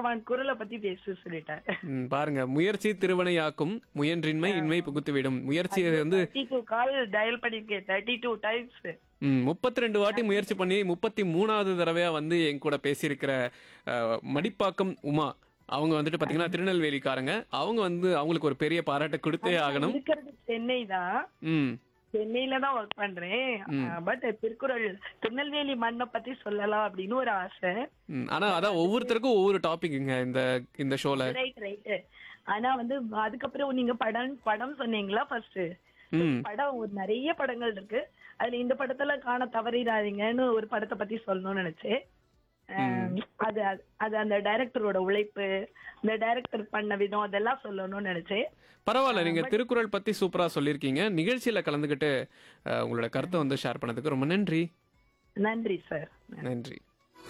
அவன் குரலை பத்தி பேச சொல்லிட்டார் ம், பாருங்க முயற்சி திருவனையாக்கும் முயன்றின்மை இன்மை புகுத்துவிடும் முயற்சியை வந்து தேர்ட்டி டூ கால் டயல் பண்ணிருக்கேன் தேர்ட்டி டூ டைம்ஸ் முப்பத்தி ரெண்டு வாட்டி முயற்சி பண்ணி முப்பத்தி மூணாவது தடவையா வந்து என் கூட பேசியிருக்கிற அஹ், மடிப்பாக்கம் உமா அவங்க வந்துட்டு பாத்தீங்கன்னா திருநெல்வேலிக்காரங்க அவங்க வந்து அவங்களுக்கு ஒரு பெரிய பாராட்டு கொடுத்தே ஆகணும் இருக்கிறது சென்னை தான் ம் சென்னையில தான் ஒர்க் பண்றேன் பட் திருக்குறள் திருநெல்வேலி மண்ணை பத்தி சொல்லலாம் அப்படின்னு ஒரு ஆசை ம், ஆனா அதான் ஒவ்வொருத்தருக்கும் ஒவ்வொரு டாபிக்ங்க இந்த இந்த ஷோல ரைட் ரைட் ஆனா வந்து அதுக்கப்புறம் நீங்க படம் படம் சொன்னீங்களா ஃபர்ஸ்ட் ம் படம் ஒரு நிறைய படங்கள் இருக்கு அதுல இந்த படத்துல காண தவறிடாதீங்கன்னு ஒரு படத்தை பத்தி சொல்லணும்னு நினைச்சேன் அஹ் அது அது- அது அந்த டைரக்டரோட உழைப்பு இந்த டைரக்டர் பண்ண விதம் அதெல்லாம் சொல்லணும்னு நினைச்சேன் பரவாயில்ல நீங்க திருக்குறள் பத்தி சூப்பரா சொல்லியிருக்கீங்க நிகழ்ச்சியில கலந்துக்கிட்டு அஹ், உங்களோட கருத்தை வந்து ஷேர் பண்ணதுக்கு ரொம்ப நன்றி நன்றி சார் நன்றி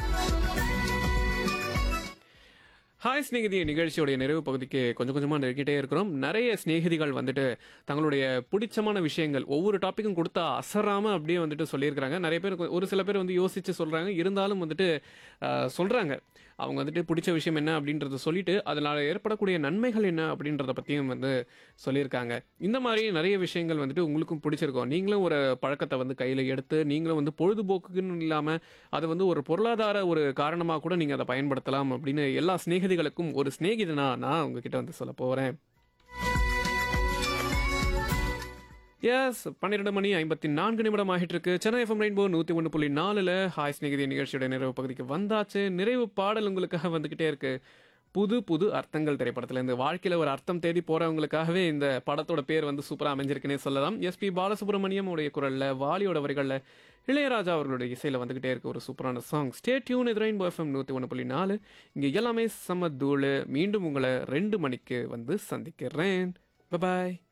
ஹாய் ஸ்நேகிதி நிகழ்ச்சியோடைய நிறைவு பகுதிக்கு கொஞ்சம் கொஞ்சமாக நெருக்கிட்டே இருக்கிறோம் நிறைய சிநேகிதிகள் வந்துட்டு தங்களுடைய பிடிச்சமான விஷயங்கள் ஒவ்வொரு டாப்பிக்கும் கொடுத்தா அசராம அப்படியே வந்துட்டு சொல்லியிருக்கிறாங்க நிறைய பேர் கொ- ஒரு சில பேர் வந்து யோசிச்சு சொல்றாங்க இருந்தாலும் வந்துட்டு ஆஹ், சொல்றாங்க அவங்க வந்துட்டு பிடிச்ச விஷயம் என்ன அப்படின்றத சொல்லிட்டு அதனால ஏற்படக்கூடிய நன்மைகள் என்ன அப்படின்றத பற்றியும் வந்து சொல்லியிருக்காங்க இந்த மாதிரி நிறைய விஷயங்கள் வந்துட்டு உங்களுக்கும் பிடிச்சிருக்கும் நீங்களும் ஒரு பழக்கத்தை வந்து கையில் எடுத்து நீங்களும் வந்து பொழுதுபோக்குக்குன்னு இல்லாமல் அது வந்து ஒரு பொருளாதார ஒரு காரணமாக கூட நீங்கள் அதை பயன்படுத்தலாம் அப்படின்னு எல்லா சிநேகிதிகளுக்கும் ஒரு சிநேகிதனா நான் உங்ககிட்ட வந்து சொல்ல போகிறேன் எஸ் பன்னிரெண்டு மணி ஐம்பத்தி நான்கு நிமிடம் ஆகிட்டு இருக்கு சென்னை எஃப்எம் ரெயின்போ நூற்றி ஒன்று புள்ளி நாலில் ஹாய் ஸ்நேகிதி நிகழ்ச்சியோட நிறைவு பகுதிக்கு வந்தாச்சு நிறைவு பாடல் உங்களுக்காக வந்துக்கிட்டே இருக்கு புது புது அர்த்தங்கள் திரைப்படத்துல இந்த வாழ்க்கையில ஒரு அர்த்தம் தேடி போறவங்களுக்காகவே இந்த படத்தோட பேர் வந்து சூப்பரா அமைஞ்சிருக்குன்னே சொல்லலாம் எஸ்பி பாலசுப்ரமணியம் உடைய குரல்ல வாலியோட வரிகள்ல இளையராஜா அவர்களுடைய இசையில வந்துகிட்டே இருக்க ஒரு சூப்பரான சாங் ஸ்டே டியூன் இது ரெயின்போ எஃப்எம் நூற்றி ஒன்று புள்ளி நாலு இங்க எல்லாமே செம்ம தூளு மீண்டும் உங்களை ரெண்டு மணிக்கு வந்து சந்திக்கிறேன் பாய்